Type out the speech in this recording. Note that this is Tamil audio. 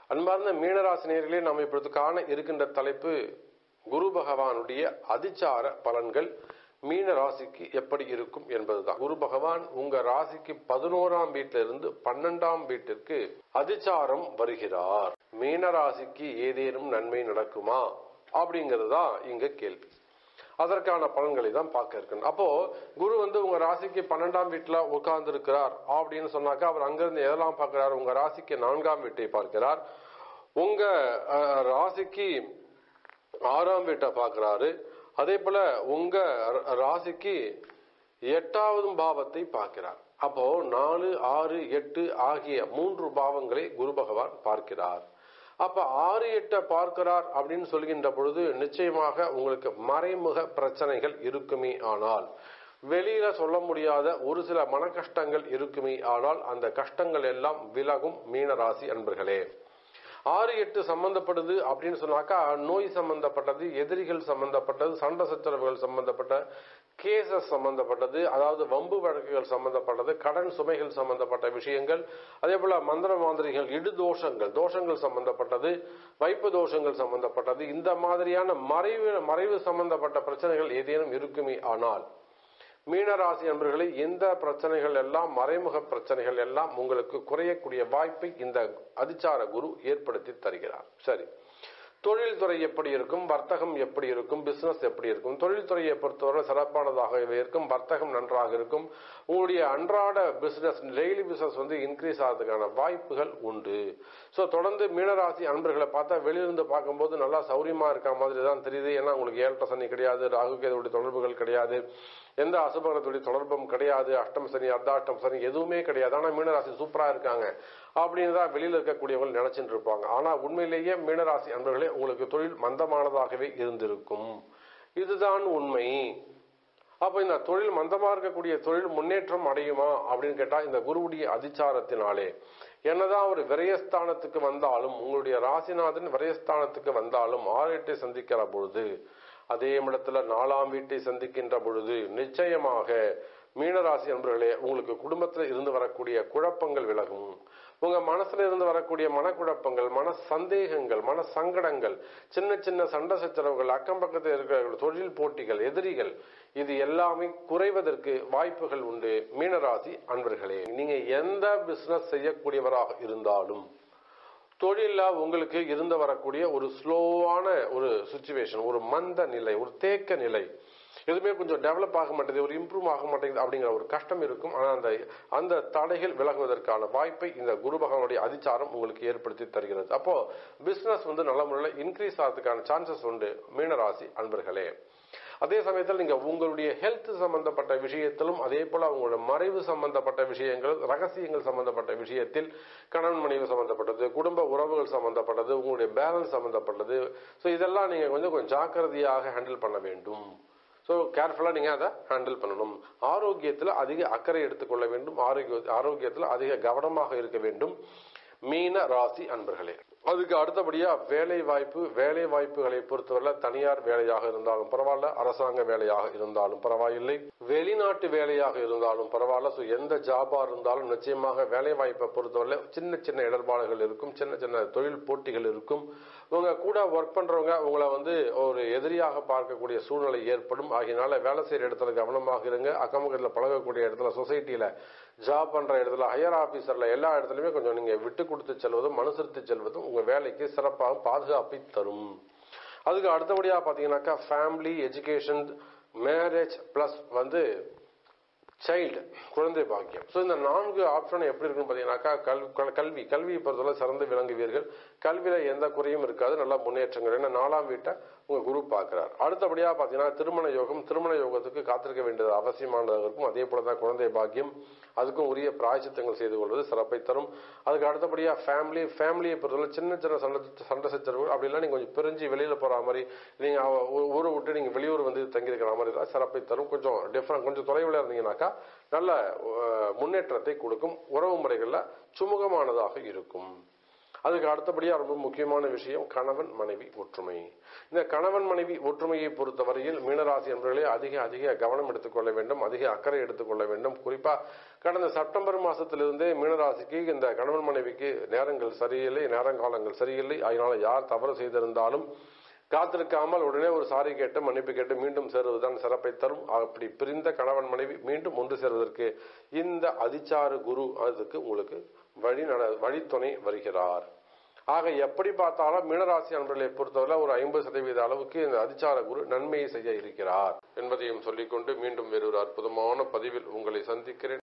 அன்பார்ந்த மீனராசினியர்களே நாம் இப்பொழுது காண இருக்கின்ற தலைப்பு குரு பகவானுடைய அதிச்சார பலன்கள் மீன ராசிக்கு எப்படி இருக்கும் என்பதுதான் குரு பகவான் உங்க ராசிக்கு பதினோராம் வீட்டிலிருந்து பன்னெண்டாம் வீட்டிற்கு அதிச்சாரம் வருகிறார் மீன ராசிக்கு ஏதேனும் நன்மை நடக்குமா அப்படிங்கிறது தான் இங்க கேள்வி அதற்கான பலன்களை தான் பார்க்க இருக்கணும் அப்போ குரு வந்து உங்க ராசிக்கு பன்னெண்டாம் வீட்டுல உட்கார்ந்து இருக்கிறார் அப்படின்னு சொன்னாக்கா அவர் அங்கிருந்து எதெல்லாம் பார்க்கிறார் உங்க ராசிக்கு நான்காம் வீட்டை பார்க்கிறார் உங்க அஹ், ராசிக்கு ஆறாம் வீட்டை பார்க்கிறாரு அதே போல உங்க ர- ராசிக்கு எட்டாவது பாவத்தை பார்க்கிறார் அப்போ நாலு ஆறு எட்டு ஆகிய மூன்று பாவங்களை குரு பகவான் பார்க்கிறார் அப்ப ஆறு எட்டை பார்க்கிறார் அப்படின்னு சொல்கின்ற பொழுது நிச்சயமாக உங்களுக்கு மறைமுக பிரச்சனைகள் இருக்குமே ஆனால் வெளியில சொல்ல முடியாத ஒரு சில மன கஷ்டங்கள் இருக்குமே ஆனால் அந்த கஷ்டங்கள் எல்லாம் விலகும் மீனராசி அன்பர்களே ஆறு எட்டு சம்பந்தப்படுது அப்படின்னு சொன்னாக்கா நோய் சம்பந்தப்பட்டது எதிரிகள் சம்பந்தப்பட்டது சண்டை சச்சரவுகள் சம்பந்தப்பட்ட கேசஸ் சம்பந்தப்பட்டது அதாவது வம்பு வழக்குகள் சம்பந்தப்பட்டது கடன் சுமைகள் சம்பந்தப்பட்ட விஷயங்கள் அதே போல மந்திர மாந்திரிகள் இடு தோஷங்கள் தோஷங்கள் சம்பந்தப்பட்டது வைப்பு தோஷங்கள் சம்பந்தப்பட்டது இந்த மாதிரியான மறைவு மறைவு சம்பந்தப்பட்ட பிரச்சனைகள் ஏதேனும் இருக்குமே ஆனால் மீனராசி அன்பர்களே இந்த பிரச்சனைகள் எல்லாம் மறைமுக பிரச்சனைகள் எல்லாம் உங்களுக்கு குறையக்கூடிய வாய்ப்பை இந்த அதிச்சார குரு ஏற்படுத்தி தருகிறார் சரி தொழில்துறை எப்படி இருக்கும் வர்த்தகம் எப்படி இருக்கும் பிசினஸ் எப்படி இருக்கும் தொழில்துறையை பொறுத்தவரை சிறப்பானதாகவே இருக்கும் வர்த்தகம் நன்றாக இருக்கும் உங்களுடைய அன்றாட பிசினஸ் டெய்லி பிசினஸ் வந்து இன்க்ரீஸ் ஆகிறதுக்கான வாய்ப்புகள் உண்டு ஸோ தொடர்ந்து மீனராசி அன்பர்களை பார்த்தா வெளியிருந்து பார்க்கும்போது நல்லா சௌரியமா இருக்க மாதிரி தான் தெரியுது ஏன்னா உங்களுக்கு ஏழரை சனி கிடையாது ராகு கேதுடைய தொடர்புகள் கிடையாது எந்த அசுபகரத்துடைய தொடர்பும் கிடையாது அஷ்டம் சனி அர்த்தாஷ்டம் சனி எதுவுமே கிடையாது ஆனா மீனராசி சூப்பரா இருக்காங்க அப்படின்னு தான் வெளியில இருக்கக்கூடியவங்க நினைச்சிட்டு இருப்பாங்க ஆனா உண்மையிலேயே மீனராசி அன்பர்களே உங்களுக்கு தொழில் மந்தமானதாகவே இருந்திருக்கும் இதுதான் உண்மை அப்ப இந்த தொழில் மந்தமா இருக்கக்கூடிய தொழில் முன்னேற்றம் அடையுமா அப்படின்னு கேட்டா இந்த குருவுடைய அதிச்சாரத்தினாலே என்னதான் ஒரு விரயஸ்தானத்துக்கு வந்தாலும் உங்களுடைய ராசிநாதன் விரயஸ்தானத்துக்கு வந்தாலும் ஆறு சந்திக்கிற பொழுது அதே இடத்துல நாலாம் வீட்டை சந்திக்கின்ற பொழுது நிச்சயமாக மீனராசி நண்பர்களே உங்களுக்கு குடும்பத்தில் இருந்து வரக்கூடிய குழப்பங்கள் விலகும் உங்க மனசுல இருந்து வரக்கூடிய மனக்குழப்பங்கள் மன சந்தேகங்கள் மன சங்கடங்கள் சின்ன சின்ன சண்டை சச்சரவுகள் அக்கம் பக்கத்தில் இருக்கிற தொழில் போட்டிகள் எதிரிகள் இது எல்லாமே குறைவதற்கு வாய்ப்புகள் உண்டு மீனராசி அன்பர்களே நீங்க எந்த பிசினஸ் செய்யக்கூடியவராக இருந்தாலும் தொழில உங்களுக்கு இருந்து வரக்கூடிய ஒரு ஸ்லோவான ஒரு சுச்சுவேஷன் ஒரு மந்த நிலை ஒரு தேக்க நிலை எதுவுமே கொஞ்சம் டெவலப் ஆக மாட்டேங்குது ஒரு இம்ப்ரூவ் ஆக மாட்டேங்குது அப்படிங்கிற ஒரு கஷ்டம் இருக்கும் ஆனால் அந்த அந்த தடைகள் விலகுவதற்கான வாய்ப்பை இந்த குரு பகவானுடைய அதிச்சாரம் உங்களுக்கு ஏற்படுத்தி தருகிறது அப்போ பிசினஸ் வந்து நல்ல முறையில் இன்க்ரீஸ் ஆகிறதுக்கான சான்சஸ் உண்டு மீனராசி அன்பர்களே அதே சமயத்தில் நீங்க உங்களுடைய ஹெல்த் சம்பந்தப்பட்ட விஷயத்திலும் அதே போல உங்களோட மறைவு சம்பந்தப்பட்ட விஷயங்கள் ரகசியங்கள் சம்பந்தப்பட்ட விஷயத்தில் கணவன் மனைவி சம்பந்தப்பட்டது குடும்ப உறவுகள் சம்பந்தப்பட்டது உங்களுடைய பேலன்ஸ் சம்பந்தப்பட்டது ஸோ இதெல்லாம் நீங்க கொஞ்சம் கொஞ்சம் ஜாக்கிரதையாக ஹேண்டில் பண்ண வேண்டும் ஸோ கேர்ஃபுல்லாக நீங்கள் அதை ஹேண்டில் பண்ணணும் ஆரோக்கியத்தில் அதிக அக்கறை எடுத்துக்கொள்ள வேண்டும் ஆரோக்கிய ஆரோக்கியத்தில் அதிக கவனமாக இருக்க வேண்டும் மீன ராசி அன்பர்களே அதுக்கு அடுத்தபடியா வேலை வாய்ப்பு வேலை வாய்ப்புகளை பொறுத்தவரை தனியார் வேலையாக இருந்தாலும் பரவாயில்ல அரசாங்க வேலையாக இருந்தாலும் பரவாயில்லை வெளிநாட்டு வேலையாக இருந்தாலும் பரவாயில்ல ஸோ எந்த ஜாபா இருந்தாலும் நிச்சயமாக வேலை வாய்ப்பை பொறுத்தவரை சின்ன சின்ன இடர்பாடுகள் இருக்கும் சின்ன சின்ன தொழில் போட்டிகள் இருக்கும் உங்க கூட ஒர்க் பண்றவங்க உங்களை வந்து ஒரு எதிரியாக பார்க்கக்கூடிய சூழ்நிலை ஏற்படும் ஆகியனால வேலை செய்யற இடத்துல கவனமாக இருங்க அக்கம்பக்கத்தில் பழகக்கூடிய இடத்துல சொசைட்டியில ஜாப் பண்ற இடத்துல ஹையர் ஆபீசர்ல எல்லா இடத்துலயுமே கொஞ்சம் நீங்க விட்டு கொடுத்து செல்வதும் அனுசரித்து செல்வதும் உங்க வேலைக்கு சிறப்பாக பாதுகாப்பை தரும் அதுக்கு அடுத்தபடியா பாத்தீங்கன்னாக்கா ஃபேமிலி எஜுகேஷன் மேரேஜ் பிளஸ் வந்து சைல்டு குழந்தை பாக்கியம் ஸோ இந்த நான்கு ஆப்ஷன் எப்படி இருக்குன்னு பார்த்தீங்கன்னாக்கா கல் கல்வி கல்வியை பொறுத்தவரை சிறந்து விளங்குவீர்கள் கல்வியில் எந்த குறையும் இருக்காது நல்ல முன்னேற்றங்கள் ஏன்னா நாலாம் வீட்டை உங்கள் குரு பார்க்குறார் அடுத்தபடியாக பார்த்தீங்கன்னா திருமண யோகம் திருமண யோகத்துக்கு காத்திருக்க வேண்டியது அவசியமானதாக இருக்கும் அதே போல தான் குழந்தை பாக்கியம் அதுக்கும் உரிய பிராய்ச்சித்தங்கள் செய்து கொள்வது சிறப்பை தரும் அதுக்கு அடுத்தபடியாக ஃபேமிலி ஃபேமிலியை பொறுத்தவரை சின்ன சின்ன சண்டை சண்டை சச்சரவுகள் அப்படிலாம் நீங்கள் கொஞ்சம் பிரிஞ்சு வெளியில் போகிற மாதிரி நீங்கள் ஊரை விட்டு நீங்கள் வெளியூர் வந்து தங்கியிருக்கிற மாதிரி தான் சிறப்பை தரும் கொஞ்சம் டிஃப்ரெண்ட் கொஞ்சம் தொலைவில் இருந்தீங்கன்னாக்கா நல்ல அஹ், முன்னேற்றத்தை கொடுக்கும் உறவு முறைகளில் சுமூகமானதாக இருக்கும் அதுக்கு அடுத்தபடியா ரொம்ப முக்கியமான விஷயம் கணவன் மனைவி ஒற்றுமை இந்த கணவன் மனைவி ஒற்றுமையை பொறுத்தவரையில் மீனராசி என்பவர்களே அதிக அதிக கவனம் எடுத்துக்கொள்ள வேண்டும் அதிக அக்கறை எடுத்துக்கொள்ள வேண்டும் குறிப்பா கடந்த செப்டம்பர் மாசத்திலிருந்தே மீனராசிக்கு இந்த கணவன் மனைவிக்கு நேரங்கள் சரியில்லை நேரங்காலங்கள் சரியில்லை அதனால யார் தவறு செய்திருந்தாலும் காத்திருக்காமல் உடனே ஒரு சாரி கேட்டு மன்னிப்பு கேட்டு மீண்டும் சேருவதுதான் சிறப்பை தரும் அப்படி பிரிந்த கணவன் மனைவி மீண்டும் ஒன்று சேர்வதற்கு இந்த அதிச்சார குரு அதுக்கு உங்களுக்கு வழி நட வழித்துணை வருகிறார் ஆக எப்படி பார்த்தாலும் மீனராசி அன்பர்களை பொறுத்தவரை ஒரு ஐம்பது சதவீத அளவுக்கு இந்த அதிச்சார குரு நன்மையை செய்ய இருக்கிறார் என்பதையும் சொல்லிக்கொண்டு மீண்டும் வேறொரு அற்புதமான பதிவில் உங்களை சந்திக்கிறேன்